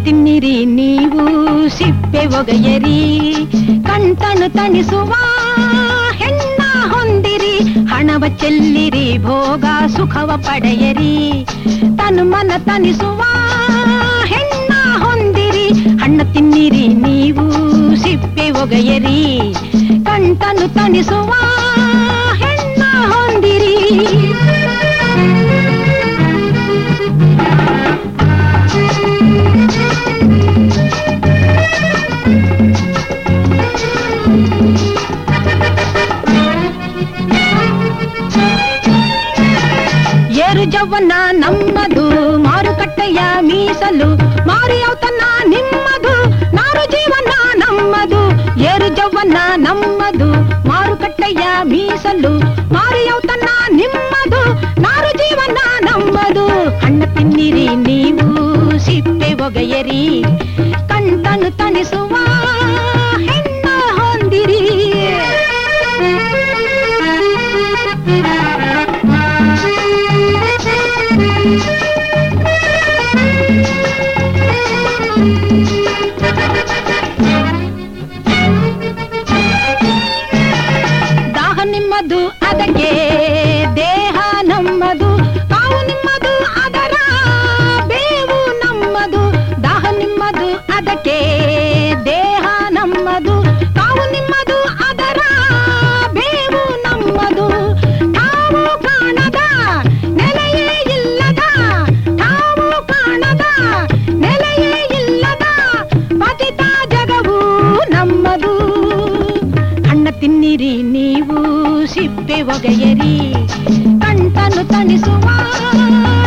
ತಿನ್ನಿರಿ ನೀವು ಸಿಪ್ಪೆ ಒಗೆಯರಿ ಕಂಟನು ತಣಿಸುವ ಹೆಣ್ಣ ಹೊಂದಿರಿ ಹಣವ ಚೆಲ್ಲಿರಿ ಭೋಗ ಸುಖವ ಪಡೆಯರಿ ತನು ಮನ ತನಿಸುವ ಹೆಣ್ಣ ಹೊಂದಿರಿ ಹಣ್ಣ ತಿನ್ನಿರಿ ನೀವು ಸಿಪ್ಪೆ ಒಗೆಯರಿ ಕಂಟನು ತಣಿಸುವ ಹೆಣ್ಣ ಹೊಂದಿರಿ ಏರು ಜವ್ವನ ನಮ್ಮದು ಮಾರುಕಟ್ಟೆಯ ಮೀಸಲು ಮಾರಿಯೌತನ ನಿಮ್ಮದು ನಾರು ಜೀವನ ನಮ್ಮದು ಏರು ಜವ್ವನ ನಮ್ಮದು ಮಾರುಕಟ್ಟೆಯ ಮೀಸಲು ಮಾರಿಯೌತನ ನಿಮ್ಮದು ನಾರು ಜೀವನ ನಮ್ಮದು ಹಣ್ಣು ತಿನ್ನಿರಿ ನೀವು ಸಿಪ್ಪೆ ಒಗೆಯರಿ ಕಂಟನು ತಣಿಸುವ ಹೆಣ್ಣ ಹೊಂದಿರಿ ದಾಹ ನಿಮ್ಮದು ಅದಕ್ಕೆ ದೇಹ ನಮ್ಮದು ಕಾವು ನಿಮ್ಮದು ಅದರ ಬೇವು ನಮ್ಮದು ದಾಹ ನಿಮ್ಮದು ಅದಕ್ಕೆ ದೇಹ ನಮ್ಮದು ಕಾವು ನಿಮ್ಮದು ಅದರ ಬೇವು ನಮ್ಮದು ತಾವು ಕಾಣದ ನೆಲೆಯೇ ಇಲ್ಲದ ತಾವು ಕಾಣದ ನೆಲೆಯೇ ಇಲ್ಲದ ಪತಿತ ಜಗವು ನಮ್ಮದು ಹಣ್ಣ ತಿನ್ನಿರಿ ನೀವು ಸಿಪ್ಪೆ ಒಗೆಯರಿ ಕಂಟನು ತಣಿಸುವ